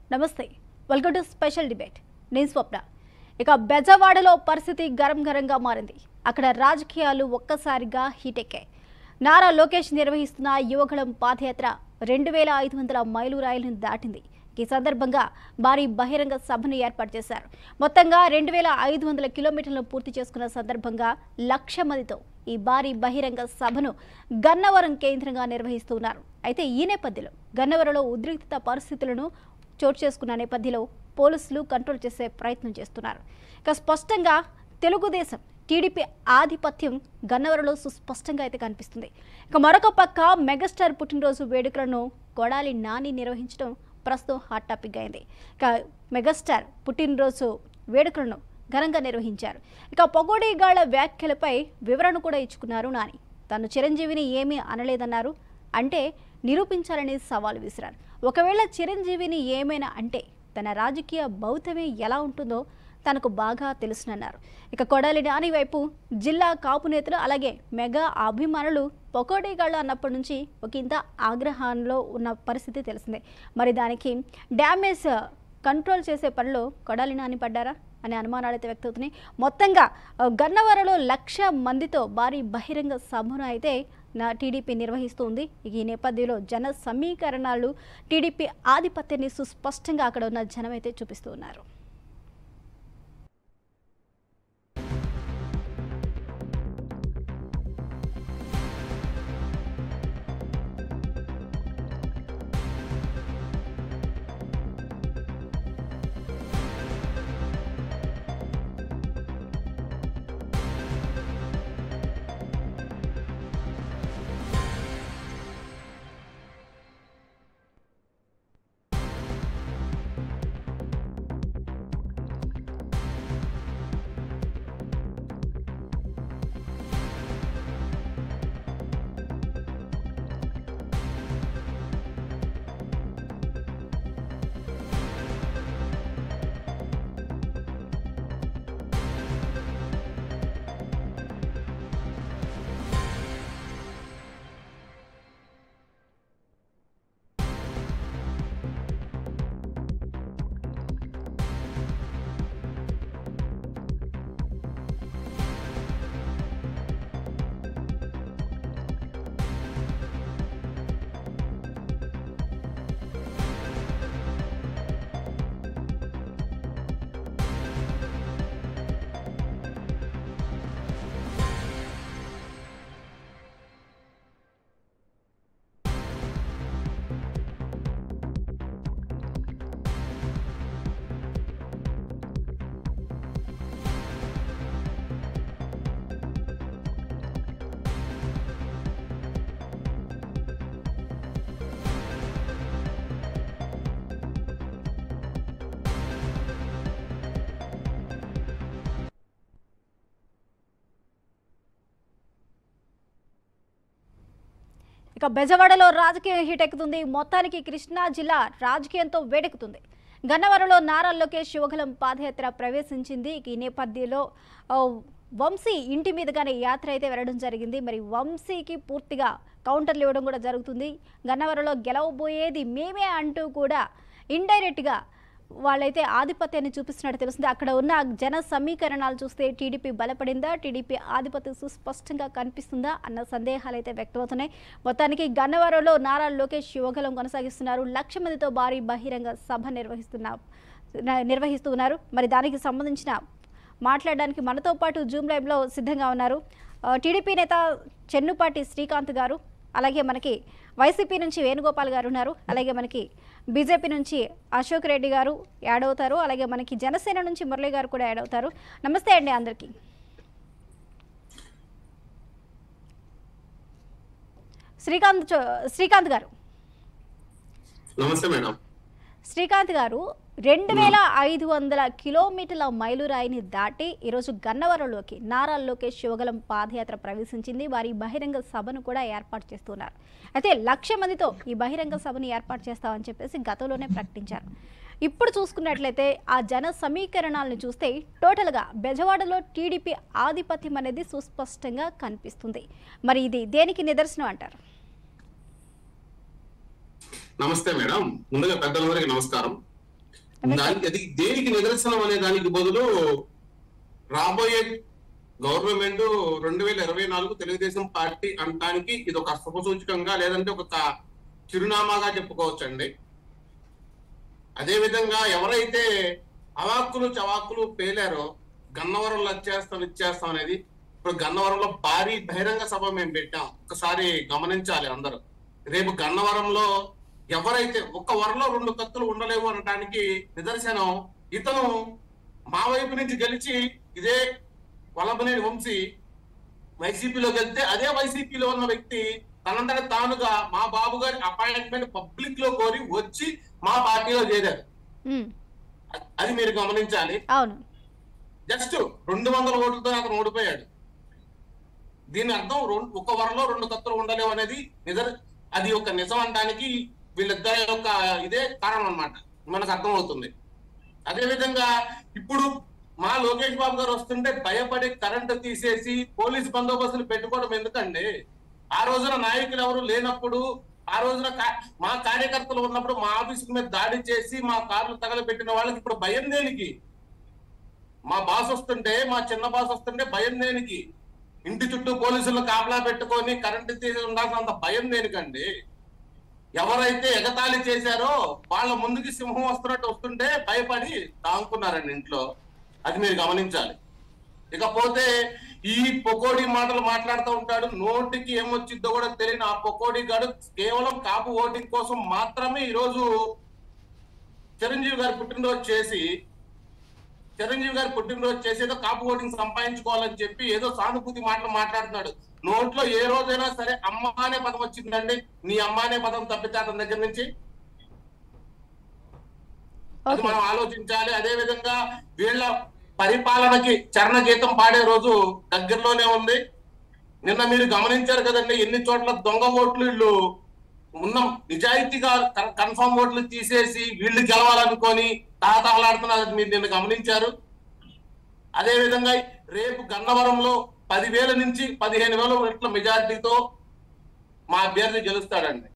నమస్తే welcome to special debate నేను స్వప్న ఇక బెజవాడలో పరిస్థితి గరం గరంగా మారింది అక్కడ రాజకీయాలు ఒక్కసారిగా హీట్ ఎక్కాయి నారా లోకేష్ నిర్వహిస్తున్న యువగళం పాదయాత్ర రెండు వేల ఐదు వందల మైలురాయిలను దాటింది ఈ సందర్భంగా భారీ బహిరంగ సభను ఏర్పాటు చేశారు మొత్తంగా రెండు వేల ఐదు వందల కిలోమీటర్లను పూర్తి చేసుకున్న సందర్భంగా లక్ష మందితో ఈ భారీ బహిరంగ సభను గన్నవరం కేంద్రంగా నిర్వహిస్తున్నారు అయితే ఈ నేపథ్యంలో గన్నవరంలో ఉద్రిక్తత పరిస్థితులను చోటు చేసుకున్న నేపథ్యంలో పోలీసులు కంట్రోల్ చేసే ప్రయత్నం చేస్తున్నారు ఇక స్పష్టంగా తెలుగుదేశం టీడీపీ ఆధిపత్యం గన్నవరంలో సుస్పష్టంగా అయితే కనిపిస్తుంది ఇక మరొక పక్క మెగాస్టార్ పుట్టినరోజు వేడుకలను కొడాలి నాని నిర్వహించడం ప్రస్తుతం హాట్ టాపిక్ అయింది ఇక మెగాస్టార్ పుట్టినరోజు వేడుకలను ఘనంగా నిర్వహించారు ఇక పొగోడీగాళ్ల వ్యాఖ్యలపై వివరణ కూడా ఇచ్చుకున్నారు నాని తను చిరంజీవిని ఏమీ అనలేదన్నారు అంటే నిరూపించాలని సవాల్ విసిరారు ఒకవేళ చిరంజీవిని ఏమైనా అంటే తన రాజకీయ భౌతమే ఎలా ఉంటుందో తనకు బాగా తెలుసునన్నారు ఇక కొడాలి నాని వైపు జిల్లా కాపు నేతలు అలాగే మెగా అభిమానులు పొకోడీగాళ్ళు అన్నప్పటి నుంచి ఒక ఇంత ఆగ్రహంలో ఉన్న పరిస్థితి తెలిసిందే మరి దానికి డ్యామేజ్ కంట్రోల్ చేసే పనిలో కొడాలి నాని పడ్డారా అనే అనుమానాలు అయితే వ్యక్తవుతున్నాయి మొత్తంగా ఆ, గన్నవరంలో లక్ష మందితో భారీ బహిరంగ సభను అయితే నా టీడీపీ నిర్వహిస్తుంది ఈ నేపథ్యంలో జన సమీకరణాలు టీడీపీ ఆధిపత్యాన్ని సుస్పష్టంగా అక్కడ ఉన్న జనం అయితే చూపిస్తూ ఉన్నారు ఇక బెజవాడలో రాజకీయం హీట్ ఎక్కుతుంది మొత్తానికి కృష్ణా జిల్లా రాజకీయంతో వేడెక్కుతుంది గన్నవరంలో నారా లోకేష్ యువగలం పాదయాత్ర ప్రవేశించింది ఇక ఈ నేపథ్యంలో ఆ, వంశీ ఇంటి మీదుగానే యాత్ర అయితే వెళ్ళడం జరిగింది మరి వంశీకి పూర్తిగా కౌంటర్లు ఇవ్వడం కూడా జరుగుతుంది గన్నవరంలో గెలవబోయేది మేమే అంటూ కూడా ఇండైరెక్ట్గా వాళ్ళైతే ఆధిపత్యాన్ని చూపిస్తున్నట్టు తెలుస్తుంది అక్కడ ఉన్న జన సమీకరణాలు చూస్తే టీడీపీ బలపడిందా టీడీపీ ఆధిపత్యం సుస్పష్టంగా కనిపిస్తుందా అన్న సందేహాలు అయితే వ్యక్తమవుతున్నాయి మొత్తానికి గన్నవరంలో నారా లోకేష్ యువగలం కొనసాగిస్తున్నారు లక్ష మందితో భారీ బహిరంగ సభ నిర్వహిస్తున్న నిర్వహిస్తూ ఉన్నారు మరి దానికి సంబంధించిన మాట్లాడడానికి మనతో పాటు జూమ్ లైవ్లో సిద్ధంగా ఉన్నారు ఆ, టీడీపీ నేత చెన్నుపాటి శ్రీకాంత్ గారు అలాగే మనకి వైసీపీ నుంచి వేణుగోపాల్ గారు ఉన్నారు అలాగే మనకి బీజేపీ నుంచి అశోక్ రెడ్డి గారు యాడ్ అవుతారు అలాగే మనకి జనసేన నుంచి మురళి గారు కూడా యాడ్ అవుతారు నమస్తే అండి అందరికీ శ్రీకాంత్ చో- శ్రీకాంత్ గారు నమస్తే మేడం శ్రీకాంత్ గారు రెండు వేల ఐదు వందల కిలోమీటర్ల మైలురాయిని దాటి ఈరోజు గన్నవరంలోకి నారా లోకేష్ శివగలం పాదయాత్ర ప్రవేశించింది వారి బహిరంగ సభను కూడా ఏర్పాటు చేస్తున్నారు అయితే లక్ష మందితో ఈ బహిరంగ సభను ఏర్పాటు చేస్తామని చెప్పేసి గతంలోనే ప్రకటించారు ఇప్పుడు చూసుకున్నట్లయితే ఆ జన సమీకరణాలను చూస్తే టోటల్గా బెజవాడలో టీడీపీ ఆధిపత్యం అనేది సుస్పష్టంగా కనిపిస్తుంది మరి ఇది దేనికి నిదర్శనం అంటారు నమస్తే మేడం ముందుగా పెద్దలందరికీ నమస్కారం దానికి అది దేనికి నిదర్శనం అనే దానికి బదులు రాబోయే గవర్నమెంట్ రెండు వేల ఇరవై నాలుగు తెలుగుదేశం పార్టీ అనటానికి ఇది ఒక శుభసూచకంగా లేదంటే ఒక కా- చిరునామాగా చెప్పుకోవచ్చండి అదే విధంగా ఎవరైతే అవాక్కులు చవాక్కులు పేలారో గన్నవరంలో వచ్చేస్తాం ఇచ్చేస్తాం అనేది ఇప్పుడు గన్నవరంలో భారీ బహిరంగ సభ మేము పెట్టాం ఒకసారి గమనించాలి అందరూ రేపు గన్నవరంలో ఎవరైతే ఒక్క వరలో రెండు కత్తులు ఉండలేవు అనడానికి నిదర్శనం ఇతను మా వైపు నుంచి గెలిచి ఇదే వల్లభనేని వంశీ వైసీపీలోకి వెళ్తే అదే వైసీపీలో ఉన్న వ్యక్తి తనంతట తానుగా మా బాబు గారి అపాయింట్మెంట్ పబ్లిక్ లో కోరి వచ్చి మా పార్టీలో చేరారు ఉమ్, అ- అది మీరు గమనించాలి అవును జస్ట్ రెండు వందల ఓట్లతో అతను ఓడిపోయాడు దీని అర్థం రెండు ఒక వరలో రెండు కత్తులు ఉండలేవు అనేది నిజ అది ఒక నిజం అనడానికి వీళ్ళిద్దరి యొక్క ఇదే కారణం అన్నమాట మనకు అర్థం అవుతుంది అదే విధంగా ఇప్పుడు మా లోకేష్ బాబు గారు వస్తుంటే భయపడి కరెంటు తీసేసి పోలీస్ బందోబస్తులు పెట్టుకోవడం ఎందుకండి ఆ రోజున నాయకులు ఎవరు లేనప్పుడు ఆ రోజున కా- మా కార్యకర్తలు ఉన్నప్పుడు మా ఆఫీస్ మీద దాడి చేసి మా కార్లు తగలబెట్టిన వాళ్ళకి ఇప్పుడు భయం దేనికి మా బాస్ వస్తుంటే మా చిన్న బాస్ వస్తుంటే భయం దేనికి ఇంటి చుట్టూ పోలీసులు కాపలా పెట్టుకొని కరెంటు తీసి ఉండాల్సినంత భయం దేనికండి ఎవరైతే ఎగతాళి చేశారో వాళ్ళ ముందుకి సింహం వస్తున్నట్టు వస్తుంటే భయపడి తాంకున్నారండి ఇంట్లో అది మీరు గమనించాలి ఇకపోతే ఈ పొకోడి మాటలు మాట్లాడుతూ ఉంటాడు నోటికి ఏమొచ్చిద్దో కూడా తెలియని ఆ పొకోడి గాడు కేవలం కాపు ఓటింగ్ కోసం మాత్రమే ఈరోజు చిరంజీవి గారి పుట్టినరోజు చేసి చిరంజీవి గారి పుట్టినరోజు చేసి ఏదో కాపు ఓటింగ్ సంపాదించుకోవాలని చెప్పి ఏదో సానుభూతి మాటలు మాట్లాడుతున్నాడు నోట్లో ఏ రోజైనా సరే అమ్మ అనే పదం వచ్చిందండి నీ అమ్మ అనే పదం తప్పితే అతని దగ్గర నుంచి అది ఓకే మనం ఆలోచించాలి అదే విధంగా వీళ్ళ పరిపాలనకి చరణ గీతం పాడే రోజు దగ్గరలోనే ఉంది నిన్న మీరు గమనించారు కదండి ఎన్ని చోట్ల దొంగ ఓట్లు వీళ్ళు ఉన్న నిజాయితీగా కన్ఫర్మ్ ఓట్లు తీసేసి వీళ్ళు గెలవాలనుకొని తాతాలాడుతున్నారు మీరు నిన్న గమనించారు అదే విధంగా రేపు గన్నవరంలో పదివేల నుంచి పదిహేను వేల ఓట్ల మెజారిటీతో మా అభ్యర్థి గెలుస్తాడండి